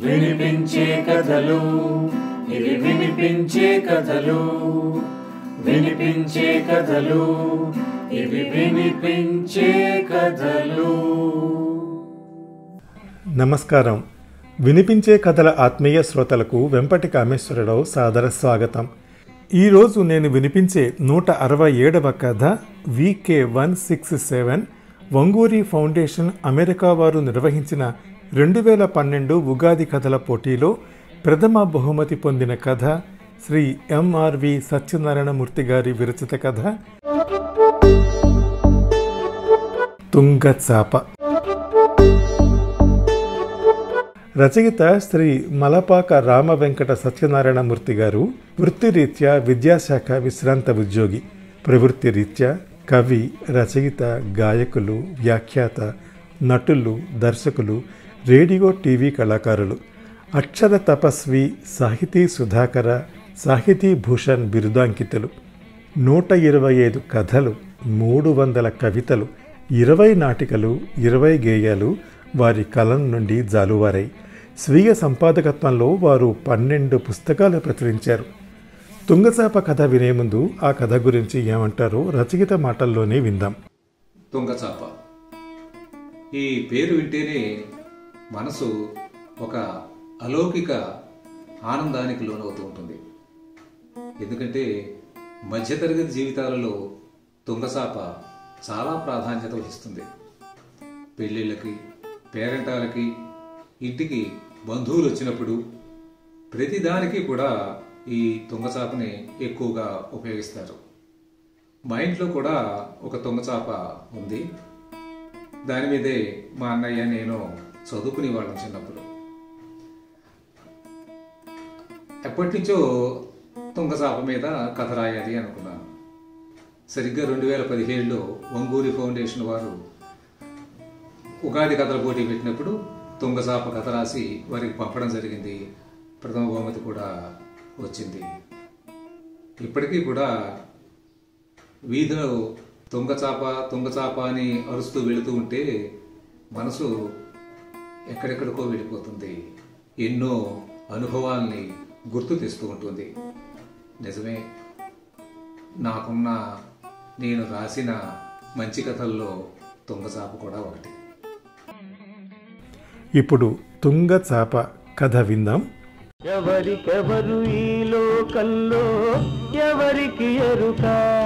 వినిపించే కథలు ఇవి వినిపించే కథలు వినిపించే కథలు ఇవి వినిపించే కథలు నమస్కారం వినిపించే కథల ఆత్మీయ శ్రోతలకు వెంపటి కామేశ్వరరావు సాదర స్వాగతం ఈరోజు నేను వినిపించే నూట అరవై ఏడవ కథ వికే one six seven Vanguri foundation America వారు నిర్వహించిన రెండు వేల పన్నెండు ఉగాది కథల పోటీలో ప్రథమ బహుమతి పొందిన కథ శ్రీ ఎంఆర్వి సత్యనారాయణమూర్తి గారి విరచిత కథ తుంగచాప రచయిత శ్రీ మలపాక రామ వెంకట సత్యనారాయణమూర్తి గారు వృత్తిరీత్యా విద్యాశాఖ విశ్రాంత ఉద్యోగి ప్రవృత్తి రీత్యా కవి రచయిత గాయకులు వ్యాఖ్యాత నటులు దర్శకులు రేడియో టీవీ కళాకారులు అక్షర తపస్వి సాహితీ సుధాకర సాహితీ భూషణ్ బిరుదాంకితులు నూట ఇరవై ఐదు కథలు మూడు వందల కవితలు ఇరవై నాటికలు ఇరవై గేయాలు వారి కలం నుండి జాలువారాయి స్వీయ సంపాదకత్వంలో వారు పన్నెండు పుస్తకాలు ప్రచురించారు తుంగచాప కథ వినే ముందు ఆ కథ గురించి ఏమంటారో రచయిత మాటల్లోనే విందాం తుంగచాప ఈ పేరు వింటేనే మనసు ఒక అలౌకిక ఆనందానికి లోనవుతూ ఉంటుంది ఎందుకంటే మధ్యతరగతి జీవితాలలో తుంగసాప చాలా ప్రాధాన్యత వహిస్తుంది పెళ్ళిళ్ళకి పేరెంటాలకి ఇంటికి బంధువులు వచ్చినప్పుడు ప్రతిదానికి కూడా ఈ తుంగచాపని ఎక్కువగా ఉపయోగిస్తారు మా ఇంట్లో కూడా ఒక తుంగచాప ఉంది దాని మీదే మా అన్నయ్య నేను చదువుకునే వాళ్ళం చిన్నప్పుడు ఎప్పటి నుంచో తుంగచాప మీద కథ రాయాలి అనుకున్నాను సరిగ్గా రెండు వేల పదిహేడులో వంగూరి ఫౌండేషన్ వారు ఉగాది కథల పోటీ పెట్టినప్పుడు తుంగసాప కథ రాసి వారికి పంపడం జరిగింది ప్రథమ బహుమతి కూడా వచ్చింది ఇప్పటికీ కూడా వీధిలో తుంగచాప తుంగచాప అని అరుస్తూ వెళుతూ ఉంటే మనసు ఎక్కడెక్కడికో వెళ్ళిపోతుంది ఎన్నో అనుభవాల్ని గుర్తు తెస్తూ ఉంటుంది నిజమే నాకున్న నేను రాసిన మంచి కథల్లో తుంగచాప కూడా ఒకటి ఇప్పుడు తుంగచాప కథ విందాం ఎవరికెవరు ఈ లోకంలో ఎవరికి ఎరుక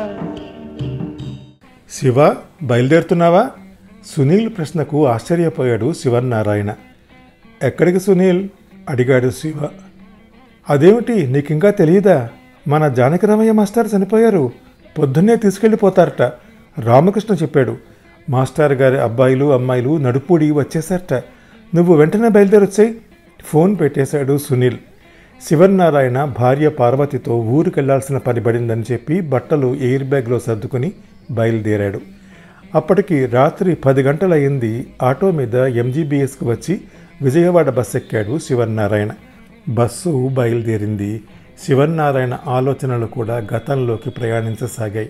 శివ బయలుదేరుతున్నావా సునీల్ ప్రశ్నకు ఆశ్చర్యపోయాడు శివనారాయణ ఎక్కడికి సునీల్ అడిగాడు శివ అదేమిటి నీకింకా తెలియదా మన జానకిరామయ్య మాస్టర్ చనిపోయారు పొద్దున్నే తీసుకెళ్ళిపోతారట రామకృష్ణ చెప్పాడు మాస్టర్ గారి అబ్బాయిలు అమ్మాయిలు నడుపూడి వచ్చేసారట నువ్వు వెంటనే బయలుదేరొచ్చాయి ఫోన్ పెట్టేశాడు సునీల్ శివనారాయణ భార్య పార్వతితో ఊరికెళ్లాల్సిన పని పడిందని చెప్పి బట్టలు ఎయిర్ బ్యాగ్లో సర్దుకుని బయలుదేరాడు అప్పటికి రాత్రి పది గంటలయ్యింది ఆటో మీద ఎంజీబీఎస్కు వచ్చి విజయవాడ బస్ ఎక్కాడు శివనారాయణ బస్సు బయలుదేరింది శివనారాయణ ఆలోచనలు కూడా గతంలోకి ప్రయాణించసాగాయి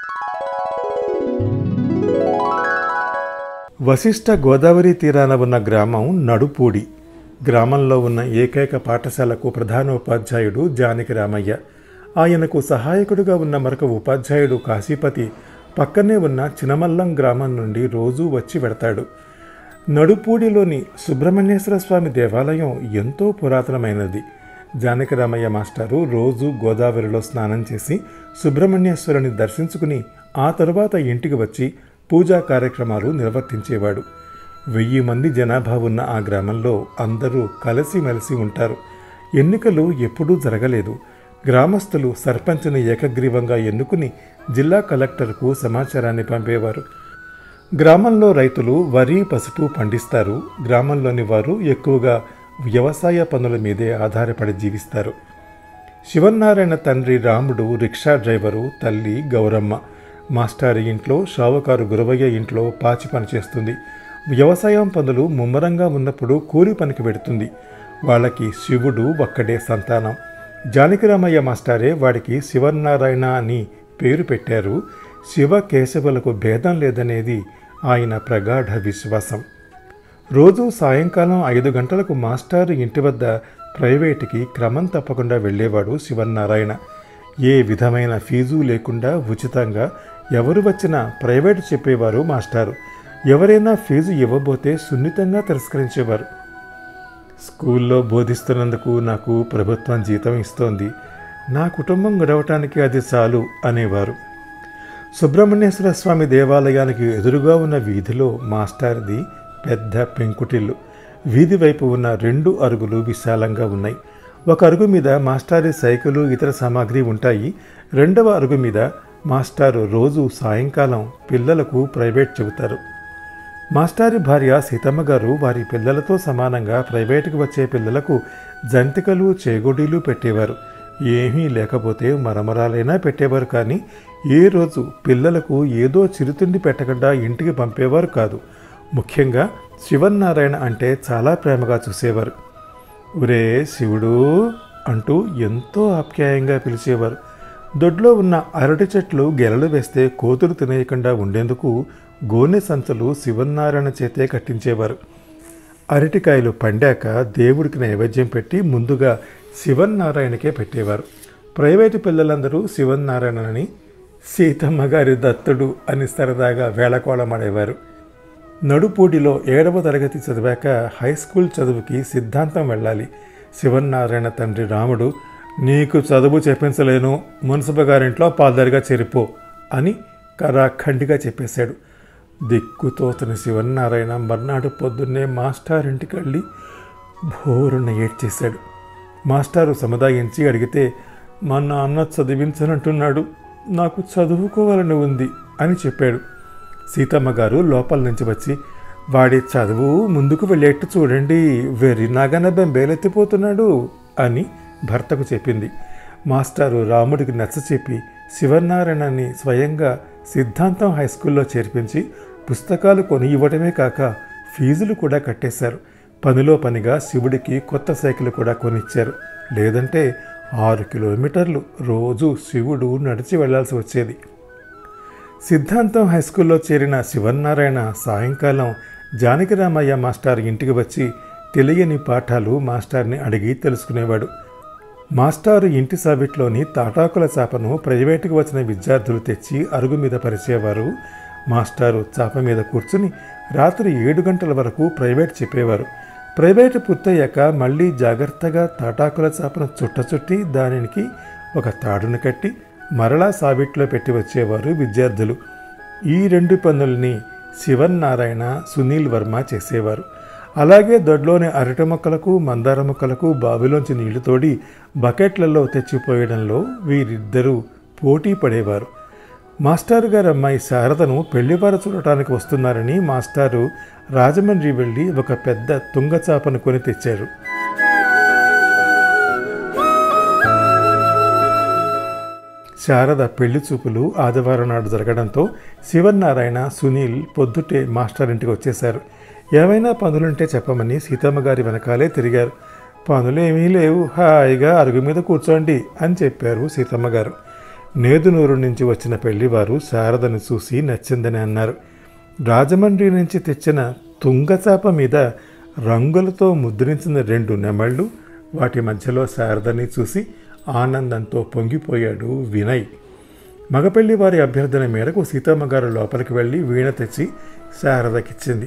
వశిష్ఠ గోదావరి తీరాన ఉన్న గ్రామం నడుపూడి గ్రామంలో ఉన్న ఏకైక పాఠశాలకు ప్రధానోపాధ్యాయుడు జానకి రామయ్య ఆయనకు సహాయకుడిగా ఉన్న మరొక ఉపాధ్యాయుడు కాశీపతి పక్కనే ఉన్న చినమల్లం గ్రామం నుండి రోజూ వచ్చి వెడతాడు నడుపూడిలోని సుబ్రహ్మణ్యేశ్వర స్వామి దేవాలయం ఎంతో పురాతనమైనది జానకిరామయ్య మాస్టారు రోజు గోదావరిలో స్నానం చేసి సుబ్రహ్మణ్యేశ్వరుని దర్శించుకుని ఆ తరువాత ఇంటికి వచ్చి పూజా కార్యక్రమాలు నిర్వర్తించేవాడు వెయ్యి మంది జనాభా ఉన్న ఆ గ్రామంలో అందరూ కలిసిమెలిసి ఉంటారు ఎన్నికలు ఎప్పుడూ జరగలేదు గ్రామస్తులు సర్పంచ్ని ఏకగ్రీవంగా ఎన్నుకుని జిల్లా కలెక్టర్కు సమాచారాన్ని పంపేవారు గ్రామంలో రైతులు వరి పసుపు పండిస్తారు గ్రామంలోని వారు ఎక్కువగా వ్యవసాయ పనుల మీదే ఆధారపడి జీవిస్తారు శివనారాయణ తండ్రి రాముడు రిక్షా డ్రైవరు తల్లి గౌరమ్మ మాస్టారి ఇంట్లో షావుకారు గురవయ్య ఇంట్లో పాచి పనిచేస్తుంది వ్యవసాయం పనులు ముమ్మరంగా ఉన్నప్పుడు కూలి పనికి పెడుతుంది వాళ్ళకి శివుడు ఒక్కడే సంతానం జానకిరామయ్య మాస్టారే వాడికి శివనారాయణ అని పేరు పెట్టారు శివ కేశవులకు భేదం లేదనేది ఆయన ప్రగాఢ విశ్వాసం రోజు సాయంకాలం ఐదు గంటలకు మాస్టారు ఇంటి వద్ద ప్రైవేటుకి క్రమం తప్పకుండా వెళ్ళేవాడు శివన్నారాయణ ఏ విధమైన ఫీజు లేకుండా ఉచితంగా ఎవరు వచ్చినా ప్రైవేటు చెప్పేవారు మాస్టారు ఎవరైనా ఫీజు ఇవ్వబోతే సున్నితంగా తిరస్కరించేవారు స్కూల్లో బోధిస్తున్నందుకు నాకు ప్రభుత్వం జీతం ఇస్తోంది నా కుటుంబం గడవటానికి అది చాలు అనేవారు సుబ్రహ్మణ్యేశ్వర స్వామి దేవాలయానికి ఎదురుగా ఉన్న వీధిలో మాస్టార్ది పెద్ద పెంకుటిల్లు వీధి వైపు ఉన్న రెండు అరుగులు విశాలంగా ఉన్నాయి ఒక అరుగు మీద మాస్టారి సైకిలు ఇతర సామాగ్రి ఉంటాయి రెండవ అరుగు మీద మాస్టారు రోజు సాయంకాలం పిల్లలకు ప్రైవేట్ చెబుతారు మాస్టారి భార్య సీతమ్మ గారు వారి పిల్లలతో సమానంగా ప్రైవేటుకు వచ్చే పిల్లలకు జంతికలు చేగొడీలు పెట్టేవారు ఏమీ లేకపోతే మరమరాలైనా పెట్టేవారు కానీ ఏ రోజు పిల్లలకు ఏదో చిరుతిండి పెట్టకుండా ఇంటికి పంపేవారు కాదు ముఖ్యంగా శివన్నారాయణ అంటే చాలా ప్రేమగా చూసేవారు ఒరే శివుడు అంటూ ఎంతో ఆప్యాయంగా పిలిచేవారు దొడ్లో ఉన్న అరటి చెట్లు గెలలు వేస్తే కోతులు తినేయకుండా ఉండేందుకు గోనె సంచులు శివన్నారాయణ చేతే కట్టించేవారు అరటికాయలు పండాక దేవుడికి నైవేద్యం పెట్టి ముందుగా శివన్నారాయణకే పెట్టేవారు ప్రైవేటు పిల్లలందరూ శివన్నారాయణని సీతమ్మ గారి దత్తుడు అని సరదాగా వేళకోళమాడేవారు నడుపూడిలో ఏడవ తరగతి చదివాక హై స్కూల్ చదువుకి సిద్ధాంతం వెళ్ళాలి శివన్నారాయణ తండ్రి రాముడు నీకు చదువు చెప్పించలేను మున్సిపల్ గారింట్లో పాల్దారిగా చేరిపో అని కరాఖండిగా చెప్పేశాడు దిక్కుతోతని శివన్నారాయణ మర్నాడు పొద్దున్నే మాస్టర్ ఇంటికి వెళ్ళి భోరున ఏడ్చేశాడు మాస్టారు సముదాయించి అడిగితే మా నాన్న చదివించనంటున్నాడు నాకు చదువుకోవాలని ఉంది అని చెప్పాడు సీతమ్మ గారు లోపల నుంచి వచ్చి వాడి చదువు ముందుకు వెళ్ళేట్టు చూడండి వెర్రి నాగన బెంబేలెత్తిపోతున్నాడు అని భర్తకు చెప్పింది మాస్టారు రాముడికి నచ్చచెప్పి శివనారాయణని స్వయంగా సిద్ధాంతం హై స్కూల్లో చేర్పించి పుస్తకాలు కొని ఇవ్వడమే కాక ఫీజులు కూడా కట్టేశారు పనిలో పనిగా శివుడికి కొత్త సైకిల్ కూడా కొనిచ్చారు లేదంటే ఆరు కిలోమీటర్లు రోజు శివుడు నడిచి వెళ్లాల్సి వచ్చేది సిద్ధాంతం హై స్కూల్లో చేరిన శివన్నారాయణ సాయంకాలం జానకిరామయ్య మాస్టర్ ఇంటికి వచ్చి తెలియని పాఠాలు మాస్టార్ని అడిగి తెలుసుకునేవాడు మాస్టారు ఇంటి సాబిట్లోని తాటాకుల చాపను ప్రైవేటుకు వచ్చిన విద్యార్థులు తెచ్చి అరుగు మీద పరిచేవారు మాస్టారు చాప మీద కూర్చుని రాత్రి ఏడు గంటల వరకు ప్రైవేట్ చెప్పేవారు ప్రైవేటు పూర్తయ్యాక మళ్ళీ జాగ్రత్తగా తాటాకుల చాపను చుట్ట చుట్టి దానికి ఒక తాడును కట్టి మరలా సాబిట్లో పెట్టి వచ్చేవారు విద్యార్థులు ఈ రెండు పనుల్ని శివన్నారాయణ సునీల్ వర్మ చేసేవారు అలాగే దొడ్లోని అరటి మొక్కలకు మందార మొక్కలకు బావిలోంచి నీళ్లు తోడి బకెట్లలో తెచ్చిపోయడంలో వీరిద్దరూ పోటీ పడేవారు మాస్టారు గారు అమ్మాయి శారదను పెళ్లివారు చూడటానికి వస్తున్నారని మాస్టారు రాజమండ్రి వెళ్ళి ఒక పెద్ద తుంగచాపను కొని తెచ్చారు శారద పెళ్లి చూపులు ఆదివారం నాడు జరగడంతో శివన్నారాయణ సునీల్ పొద్దుటే మాస్టర్ ఇంటికి వచ్చేశారు ఏమైనా పనులుంటే చెప్పమని సీతమ్మ గారి వెనకాలే తిరిగారు పనులేమీ లేవు హాయిగా అరుగు మీద కూర్చోండి అని చెప్పారు సీతమ్మ గారు నేదునూరు నుంచి వచ్చిన పెళ్లివారు శారదను చూసి నచ్చిందని అన్నారు రాజమండ్రి నుంచి తెచ్చిన తుంగచాప మీద రంగులతో ముద్రించిన రెండు నెమళ్ళు వాటి మధ్యలో శారదని చూసి ఆనందంతో పొంగిపోయాడు వినయ్ మగపెళ్లి వారి అభ్యర్థన మేరకు సీతమ్మ గారు లోపలికి వెళ్ళి వీణ తెచ్చి శారదకిచ్చింది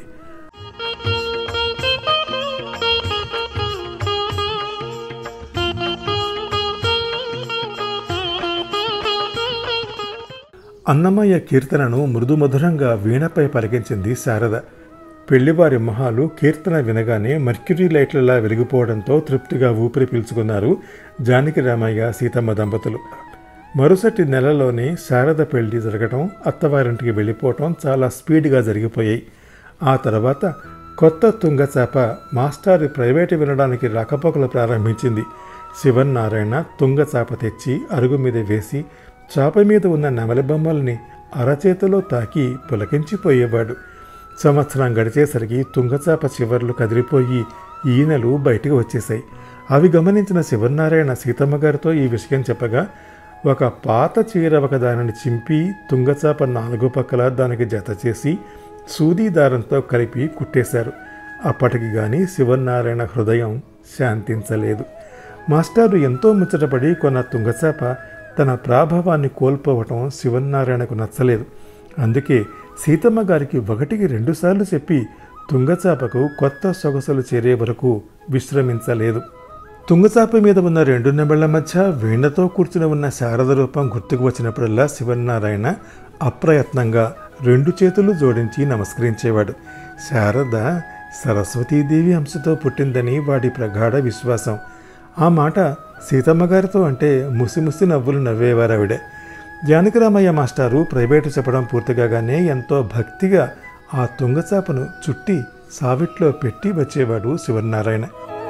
అన్నమయ్య కీర్తనను మృదుమధురంగా వీణపై పలికించింది శారద పెళ్లివారి మొహాలు కీర్తన వినగానే మర్క్యూరీ లైట్లలా వెలిగిపోవడంతో తృప్తిగా ఊపిరి పీల్చుకున్నారు జానకి రామయ్య సీతమ్మ దంపతులు మరుసటి నెలలోనే శారద పెళ్లి జరగటం అత్తవారింటికి వెళ్ళిపోవటం చాలా స్పీడ్గా జరిగిపోయాయి ఆ తర్వాత కొత్త తుంగచాప మాస్టారు ప్రైవేటు వినడానికి రాకపోకలు ప్రారంభించింది శివన్నారాయణ తుంగచాప తెచ్చి అరుగు మీద వేసి చాప మీద ఉన్న నెమలి బొమ్మల్ని అరచేతిలో తాకి పులకించిపోయేవాడు సంవత్సరం గడిచేసరికి తుంగచాప చివర్లు కదిలిపోయి ఈనెలు బయటికి వచ్చేశాయి అవి గమనించిన శివనారాయణ సీతమ్మ గారితో ఈ విషయం చెప్పగా ఒక పాత చీర ఒక దానిని చింపి తుంగచాప నాలుగు పక్కల దానికి జత చేసి సూదీ దారంతో కలిపి కుట్టేశారు అప్పటికి గాని శివనారాయణ హృదయం శాంతించలేదు మాస్టారు ఎంతో ముచ్చటపడి కొన్న తుంగచాప తన ప్రాభవాన్ని కోల్పోవటం శివనారాయణకు నచ్చలేదు అందుకే సీతమ్మ గారికి ఒకటికి రెండుసార్లు చెప్పి తుంగచాపకు కొత్త సొగసులు చేరే వరకు విశ్రమించలేదు తుంగచాప మీద ఉన్న రెండు నెమళ్ల మధ్య వీణతో కూర్చుని ఉన్న శారద రూపం గుర్తుకు వచ్చినప్పుడల్లా శివనారాయణ అప్రయత్నంగా రెండు చేతులు జోడించి నమస్కరించేవాడు శారద సరస్వతీదేవి అంశతో పుట్టిందని వాడి ప్రగాఢ విశ్వాసం ఆ మాట సీతమ్మ గారితో అంటే ముసిముసి నవ్వులు నవ్వేవారు ఆవిడే జానకిరామయ్య మాస్టారు ప్రైవేటు చెప్పడం పూర్తిగానే ఎంతో భక్తిగా ఆ తుంగచాపను చుట్టి సావిట్లో పెట్టి వచ్చేవాడు శివనారాయణ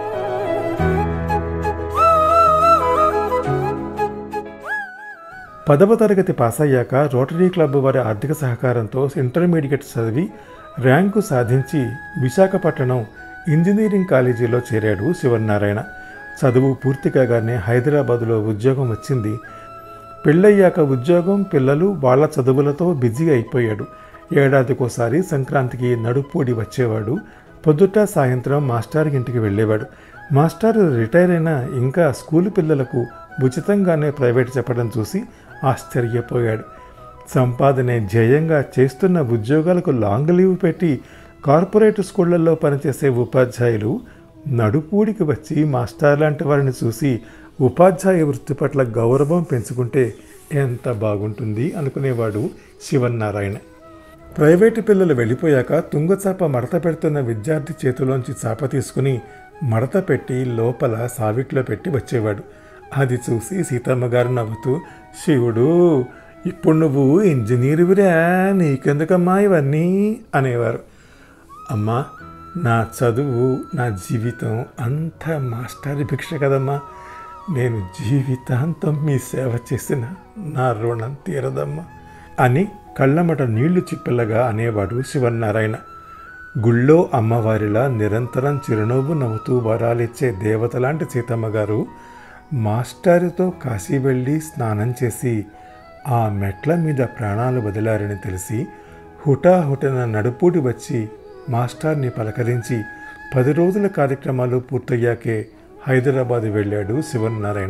పదవ తరగతి పాస్ అయ్యాక రోటరీ క్లబ్ వారి ఆర్థిక సహకారంతో ఇంటర్మీడియట్ చదివి ర్యాంకు సాధించి విశాఖపట్నం ఇంజనీరింగ్ కాలేజీలో చేరాడు శివనారాయణ చదువు పూర్తి కాగానే హైదరాబాదులో ఉద్యోగం వచ్చింది పెళ్ళయ్యాక ఉద్యోగం పిల్లలు వాళ్ళ చదువులతో బిజీ అయిపోయాడు ఏడాదికోసారి సంక్రాంతికి నడుపూడి వచ్చేవాడు పొద్దుట సాయంత్రం మాస్టర్ ఇంటికి వెళ్ళేవాడు మాస్టర్ రిటైర్ అయినా ఇంకా స్కూలు పిల్లలకు ఉచితంగానే ప్రైవేట్ చెప్పడం చూసి ఆశ్చర్యపోయాడు సంపాదనే ధ్యేయంగా చేస్తున్న ఉద్యోగాలకు లాంగ్ లీవ్ పెట్టి కార్పొరేట్ స్కూళ్లలో పనిచేసే ఉపాధ్యాయులు నడుపూడికి వచ్చి మాస్టర్ లాంటి వారిని చూసి ఉపాధ్యాయ వృత్తి పట్ల గౌరవం పెంచుకుంటే ఎంత బాగుంటుంది అనుకునేవాడు శివన్నారాయణ ప్రైవేటు పిల్లలు వెళ్ళిపోయాక తుంగచాప మడత పెడుతున్న విద్యార్థి చేతిలోంచి చాప తీసుకుని మడత పెట్టి లోపల సావిట్లో పెట్టి వచ్చేవాడు అది చూసి సీతమ్మ గారు నవ్వుతూ శివుడు ఇప్పుడు నువ్వు ఇంజనీరువిరా నీకెందుకమ్మా ఇవన్నీ అనేవారు అమ్మా నా చదువు నా జీవితం అంతా మాస్టర్ భిక్ష కదమ్మా నేను జీవితాంతం మీ సేవ చేసిన నా రుణం తీరదమ్మా అని కళ్ళమట నీళ్లు చిప్పిల్లగా అనేవాడు శివనారాయణ గుళ్ళో అమ్మవారిలా నిరంతరం చిరునవ్వు నవ్వుతూ వరాలిచ్చే దేవత లాంటి సీతమ్మ గారు మాస్టారుతో కాశీ వెళ్ళి స్నానం చేసి ఆ మెట్ల మీద ప్రాణాలు వదిలారని తెలిసి హుటాహుటన నడుపూడి వచ్చి మాస్టార్ని పలకరించి పది రోజుల కార్యక్రమాలు పూర్తయ్యాకే హైదరాబాద్ వెళ్ళాడు శివనారాయణ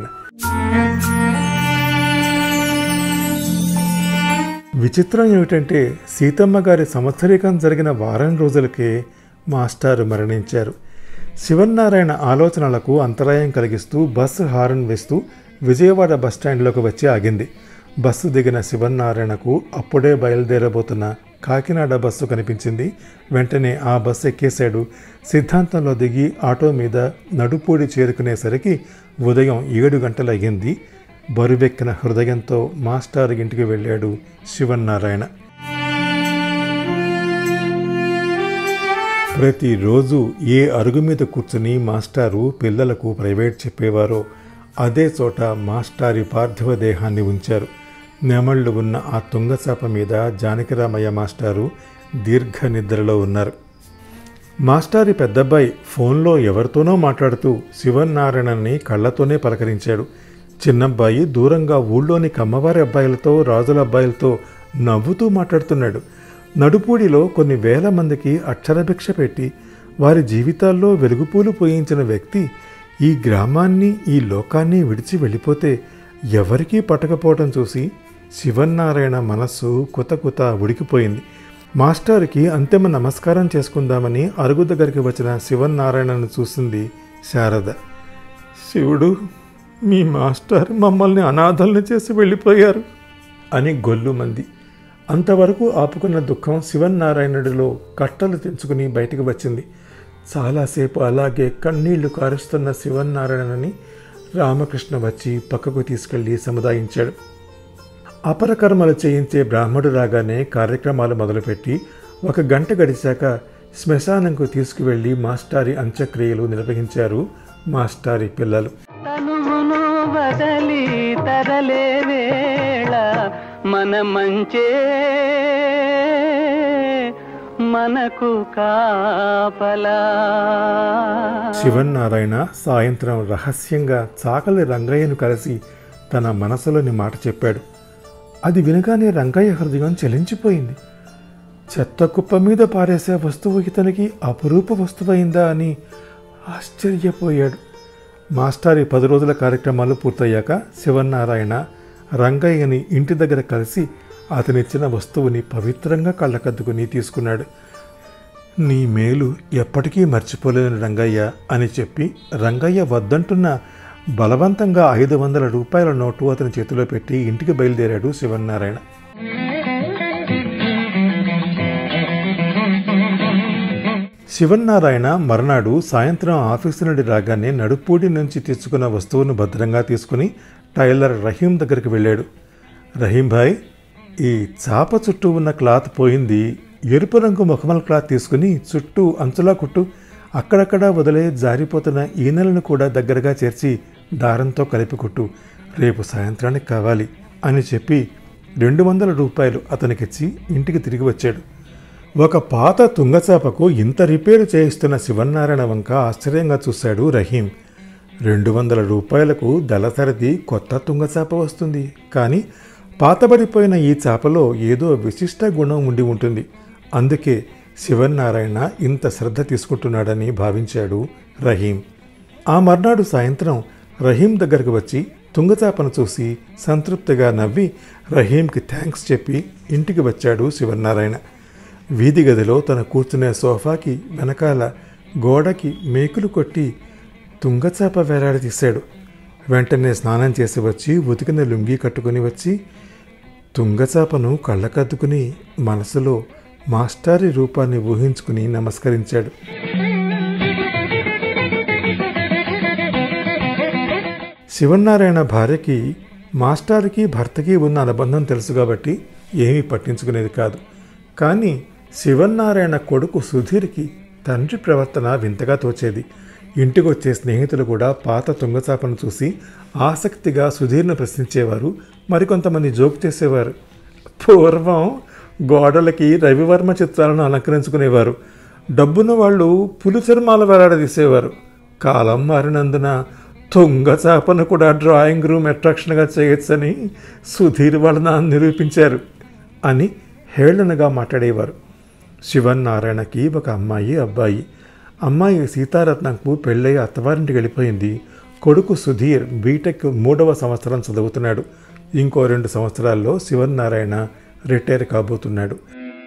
విచిత్రం ఏమిటంటే సీతమ్మ గారి సంవత్సరీకం జరిగిన వారం రోజులకే మాస్టారు మరణించారు శివనారాయణ ఆలోచనలకు అంతరాయం కలిగిస్తూ బస్సు హారన్ వేస్తూ విజయవాడ బస్టాండ్లోకి వచ్చి ఆగింది బస్సు దిగిన శివనారాయణకు అప్పుడే బయలుదేరబోతున్న కాకినాడ బస్సు కనిపించింది వెంటనే ఆ బస్సు ఎక్కేశాడు సిద్ధాంతంలో దిగి ఆటో మీద నడుపూడి చేరుకునేసరికి ఉదయం ఏడు గంటలు అయ్యింది బరువెక్కిన హృదయంతో మాస్టర్ ఇంటికి వెళ్ళాడు శివనారాయణ ప్రతిరోజు ఏ అరుగు మీద కూర్చుని మాస్టారు పిల్లలకు ప్రైవేట్ చెప్పేవారో అదే చోట మాస్టారి పార్థివ దేహాన్ని ఉంచారు నెమళ్ళు ఉన్న ఆ తుంగచాప మీద జానకిరామయ్య మాస్టారు దీర్ఘ నిద్రలో ఉన్నారు మాస్టారి పెద్దబ్బాయి ఫోన్లో ఎవరితోనో మాట్లాడుతూ శివనారాయణని కళ్ళతోనే పలకరించాడు చిన్నబ్బాయి దూరంగా ఊళ్ళోని కమ్మవారి అబ్బాయిలతో రాజుల అబ్బాయిలతో నవ్వుతూ మాట్లాడుతున్నాడు నడుపూడిలో కొన్ని వేల మందికి అక్షరభిక్ష పెట్టి వారి జీవితాల్లో వెలుగుపూలు పోయించిన వ్యక్తి ఈ గ్రామాన్ని ఈ లోకాన్ని విడిచి వెళ్ళిపోతే ఎవరికీ పట్టకపోవటం చూసి శివనారాయణ మనస్సు కుతకుత ఉడికిపోయింది మాస్టర్కి అంతిమ నమస్కారం చేసుకుందామని అరుగు దగ్గరికి వచ్చిన శివనారాయణను చూసింది శారద శివుడు మీ మాస్టర్ మమ్మల్ని అనాథల్ని చేసి వెళ్ళిపోయారు అని గొల్లుమంది అంతవరకు ఆపుకున్న దుఃఖం శివనారాయణుడిలో కట్టలు తెంచుకుని బయటకు వచ్చింది చాలాసేపు అలాగే కన్నీళ్లు కారుస్తున్న శివనారాయణని రామకృష్ణ వచ్చి పక్కకు తీసుకెళ్లి సముదాయించాడు అపరకర్మలు చేయించే బ్రాహ్మడు రాగానే కార్యక్రమాలు మొదలుపెట్టి ఒక గంట గడిచాక శ్మశానంకు తీసుకువెళ్లి మాస్టారి అంత్యక్రియలు నిర్వహించారు మాస్టారి పిల్లలు తనువును వదలి తరలే వేళ మన మంచే మనకు కాపలా శివన్నారాయణ సాయంత్రం రహస్యంగా చాకలి రంగయ్యను కలిసి తన మనసులోని మాట చెప్పాడు అది వినగానే రంగయ్య హృదయం చెలించిపోయింది చెత్త కుప్ప మీద పారేసే వస్తువు ఇతనికి అపురూప వస్తువైందా అని ఆశ్చర్యపోయాడు మాస్టారి పది రోజుల కార్యక్రమాలు పూర్తయ్యాక శివనారాయణ రంగయ్యని ఇంటి దగ్గర కలిసి అతనిచ్చిన వస్తువుని పవిత్రంగా కళ్ళకద్దుకుని తీసుకున్నాడు నీ మేలు ఎప్పటికీ మర్చిపోలేను రంగయ్య అని చెప్పి రంగయ్య వద్దంటున్న బలవంతంగా ఐదు వందల రూపాయల నోటు అతని చేతిలో పెట్టి ఇంటికి బయలుదేరాడు శివనారాయణ శివనారాయణ మర్నాడు సాయంత్రం ఆఫీసు నుండి రాగానే నడుపూడి నుంచి తీసుకున్న వస్తువును భద్రంగా తీసుకుని టైలర్ రహీం దగ్గరికి వెళ్ళాడు రహీం భాయ్ ఈ చాప చుట్టూ ఉన్న క్లాత్ పోయింది ఎరుపు రంగు ముఖమల్ క్లాత్ తీసుకుని చుట్టూ అంచులా కుట్టు అక్కడక్కడ వదిలే జారిపోతున్న ఈనెలను కూడా దగ్గరగా చేర్చి దారంతో కలిపి కుట్టు రేపు సాయంత్రానికి కావాలి అని చెప్పి రెండు వందల రూపాయలు అతనికిచ్చి ఇంటికి తిరిగి వచ్చాడు ఒక పాత తుంగచాపకు ఇంత రిపేరు చేయిస్తున్న శివనారాయణ వంక ఆశ్చర్యంగా చూశాడు రహీం రెండు వందల రూపాయలకు దళసరిది కొత్త తుంగచాప వస్తుంది కానీ పాతబడిపోయిన ఈ చాపలో ఏదో విశిష్ట గుణం ఉండి ఉంటుంది అందుకే శివనారాయణ ఇంత శ్రద్ధ తీసుకుంటున్నాడని భావించాడు రహీం ఆ మర్నాడు సాయంత్రం రహీం దగ్గరకు వచ్చి తుంగచాపను చూసి సంతృప్తిగా నవ్వి రహీంకి థ్యాంక్స్ చెప్పి ఇంటికి వచ్చాడు శివనారాయణ వీధి గదిలో తన కూర్చునే సోఫాకి వెనకాల గోడకి మేకులు కొట్టి తుంగచాప వేలాడి తీశాడు వెంటనే స్నానం చేసి వచ్చి ఉతికిన లుంగి కట్టుకుని వచ్చి తుంగచాపను కళ్ళకద్దుకుని మనసులో మాస్టారి రూపాన్ని ఊహించుకుని నమస్కరించాడు శివనారాయణ భార్యకి మాస్టార్కి భర్తకి ఉన్న అనుబంధం తెలుసు కాబట్టి ఏమీ పట్టించుకునేది కాదు కానీ శివనారాయణ కొడుకు సుధీర్కి తండ్రి ప్రవర్తన వింతగా తోచేది ఇంటికి వచ్చే స్నేహితులు కూడా పాత తుంగచాపను చూసి ఆసక్తిగా సుధీర్ను ప్రశ్నించేవారు మరికొంతమంది జోక్ చేసేవారు పూర్వం గోడలకి రవివర్మ చిత్రాలను అలంకరించుకునేవారు డబ్బున్న వాళ్ళు పులి చర్మాల వేలాడదీసేవారు కాలం మారినందున తుంగ చాపను కూడా డ్రాయింగ్ రూమ్ అట్రాక్షన్గా చేయొచ్చని సుధీర్ వలన నిరూపించారు అని హేళనగా మాట్లాడేవారు శివన్ నారాయణకి ఒక అమ్మాయి అబ్బాయి అమ్మాయి సీతారత్నంకు పెళ్ళై అత్తవారింటికి వెళ్ళిపోయింది కొడుకు సుధీర్ బీటెక్ మూడవ సంవత్సరం చదువుతున్నాడు ఇంకో రెండు సంవత్సరాల్లో శివన్ నారాయణ రిటైర్ కాబోతున్నాడు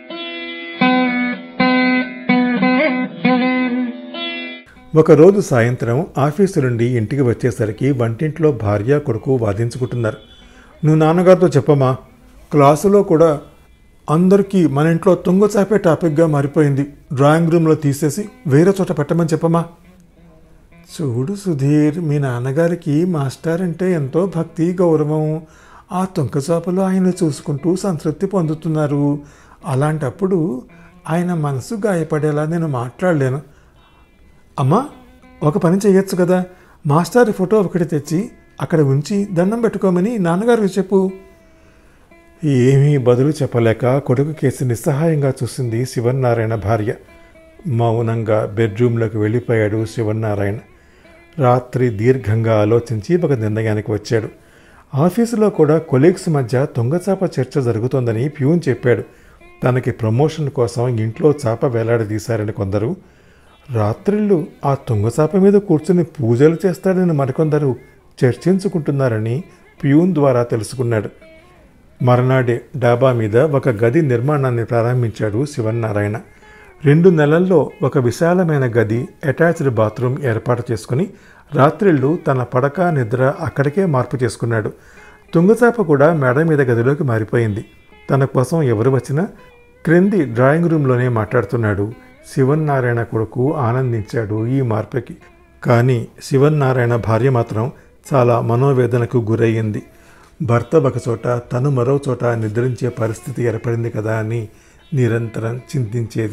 ఒకరోజు సాయంత్రం ఆఫీసు నుండి ఇంటికి వచ్చేసరికి వంటింట్లో భార్య కొడుకు వాదించుకుంటున్నారు నువ్వు నాన్నగారితో చెప్పమా క్లాసులో కూడా అందరికీ మన ఇంట్లో తుంగచాపే టాపిక్గా మారిపోయింది డ్రాయింగ్ రూమ్లో తీసేసి వేరే చోట పెట్టమని చెప్పమా చూడు సుధీర్ మీ నాన్నగారికి మాస్టర్ అంటే ఎంతో భక్తి గౌరవం ఆ తుంకచాపలో ఆయన చూసుకుంటూ సంతృప్తి పొందుతున్నారు అలాంటప్పుడు ఆయన మనసు గాయపడేలా నేను మాట్లాడలేను అమ్మా ఒక పని చేయొచ్చు కదా మాస్టర్ ఫోటో ఒకటి తెచ్చి అక్కడ ఉంచి దండం పెట్టుకోమని నాన్నగారికి చెప్పు ఏమీ బదులు చెప్పలేక కొడుకు కేసు నిస్సహాయంగా చూసింది శివన్నారాయణ భార్య మౌనంగా బెడ్రూమ్లోకి వెళ్ళిపోయాడు శివన్నారాయణ రాత్రి దీర్ఘంగా ఆలోచించి ఒక నిర్ణయానికి వచ్చాడు ఆఫీసులో కూడా కొలీగ్స్ మధ్య దొంగచాప చర్చ జరుగుతోందని ప్యూన్ చెప్పాడు తనకి ప్రమోషన్ కోసం ఇంట్లో చాప వేలాడదీశారని కొందరు రాత్రిళ్ళు ఆ తుంగచాప మీద కూర్చుని పూజలు చేస్తాడని మరికొందరు చర్చించుకుంటున్నారని ప్యూన్ ద్వారా తెలుసుకున్నాడు మర్నాడే డాబా మీద ఒక గది నిర్మాణాన్ని ప్రారంభించాడు శివన్నారాయణ రెండు నెలల్లో ఒక విశాలమైన గది అటాచ్డ్ బాత్రూమ్ ఏర్పాటు చేసుకుని రాత్రిళ్ళు తన పడక నిద్ర అక్కడికే మార్పు చేసుకున్నాడు తుంగచాప కూడా మేడ మీద గదిలోకి మారిపోయింది తన కోసం ఎవరు వచ్చినా క్రింది డ్రాయింగ్ రూమ్లోనే మాట్లాడుతున్నాడు శివన్నారాయణ కొడుకు ఆనందించాడు ఈ మార్పుకి కానీ శివన్నారాయణ భార్య మాత్రం చాలా మనోవేదనకు గురయ్యింది భర్త ఒక చోట తను మరో చోట నిద్రించే పరిస్థితి ఏర్పడింది కదా అని నిరంతరం చింతించేది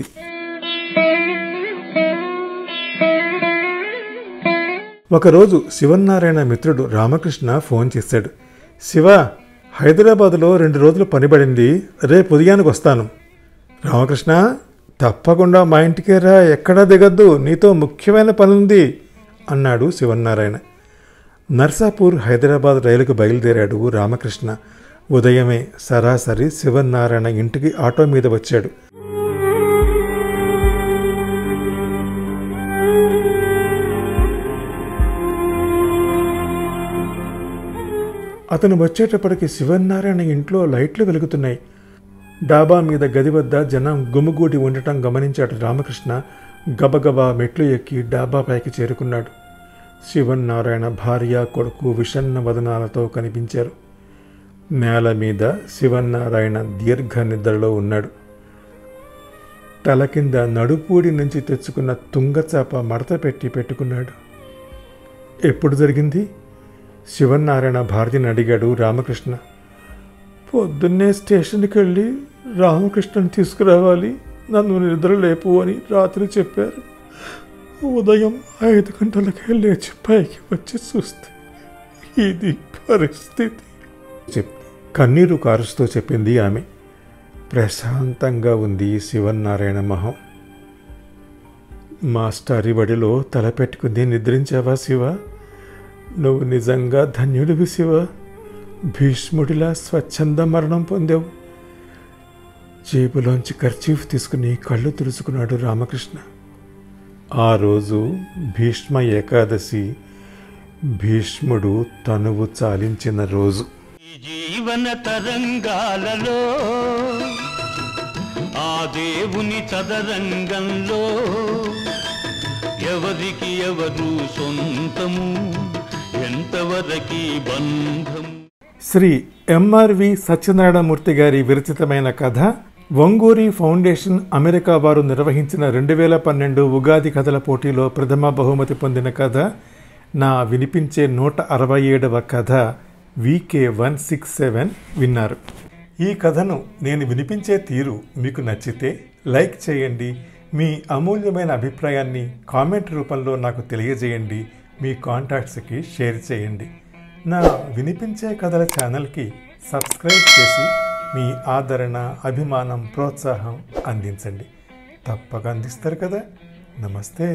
ఒకరోజు శివన్నారాయణ మిత్రుడు రామకృష్ణ ఫోన్ చేశాడు శివ హైదరాబాదులో రెండు రోజులు పనిపడింది రేపు ఉదయానికి వస్తాను రామకృష్ణ తప్పకుండా మా ఇంటికే రా ఎక్కడా దిగద్దు నీతో ముఖ్యమైన పని ఉంది అన్నాడు శివన్నారాయణ నర్సాపూర్ హైదరాబాద్ రైలుకు బయలుదేరాడు రామకృష్ణ ఉదయమే సరాసరి శివన్నారాయణ ఇంటికి ఆటో మీద వచ్చాడు అతను వచ్చేటప్పటికి శివనారాయణ ఇంట్లో లైట్లు వెలుగుతున్నాయి డాబా మీద గది వద్ద జనం గుమిగూడి ఉండటం గమనించాడు రామకృష్ణ గబగబా మెట్లు ఎక్కి డాబా పైకి చేరుకున్నాడు శివన్నారాయణ భార్య కొడుకు విషన్న వదనాలతో కనిపించారు నేల మీద శివన్నారాయణ దీర్ఘ నిద్రలో ఉన్నాడు తల కింద నడుపూడి నుంచి తెచ్చుకున్న తుంగచాప మడత పెట్టి పెట్టుకున్నాడు ఎప్పుడు జరిగింది శివనారాయణ భార్యని అడిగాడు రామకృష్ణ పొద్దున్నే స్టేషన్కి వెళ్ళి రామకృష్ణని తీసుకురావాలి నన్ను నిద్ర లేపు అని రాత్రి చెప్పారు ఉదయం ఐదు గంటలకే లేచి పైకి వచ్చి చూస్తే ఇది పరిస్థితి చెప్ కన్నీరు కారుస్తూ చెప్పింది ఆమె ప్రశాంతంగా ఉంది శివనారాయణ మొహం మాస్టారి బడిలో తలపెట్టుకుని నిద్రించావా శివ నువ్వు నిజంగా ధన్యుడివి శివ భీష్ముడిలా స్వచ్ఛంద మరణం పొందావు జేబులోంచి ఖర్చీఫ్ తీసుకుని కళ్ళు తుడుచుకున్నాడు రామకృష్ణ ఆ రోజు భీష్మ ఏకాదశి భీష్ముడు తనువు చాలించిన రోజు ఈ జీవన తరంగాలలో ఆ దేవుని చదరంగంలో ఎవరికి ఎవరు సొంతము ఎంతవరకి బంధము శ్రీ ఎంఆర్వి సత్యనారాయణమూర్తి గారి విరచితమైన కథ వంగూరి ఫౌండేషన్ అమెరికా వారు నిర్వహించిన రెండు వేల పన్నెండు ఉగాది కథల పోటీలో ప్రథమ బహుమతి పొందిన కథ నా వినిపించే నూట అరవై ఏడవ కథ వికే వన్ సిక్స్ సెవెన్ విన్నారు ఈ కథను నేను వినిపించే తీరు మీకు నచ్చితే లైక్ చేయండి మీ అమూల్యమైన అభిప్రాయాన్ని కామెంట్ రూపంలో నాకు తెలియజేయండి మీ కాంటాక్ట్స్కి షేర్ చేయండి నా వినిపించే కథల ఛానల్కి సబ్స్క్రైబ్ చేసి మీ ఆదరణ అభిమానం ప్రోత్సాహం అందించండి తప్పక అందిస్తారు కదా నమస్తే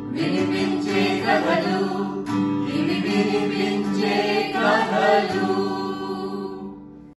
వినిపించే కథలు ఇవి వినిపించే కథలు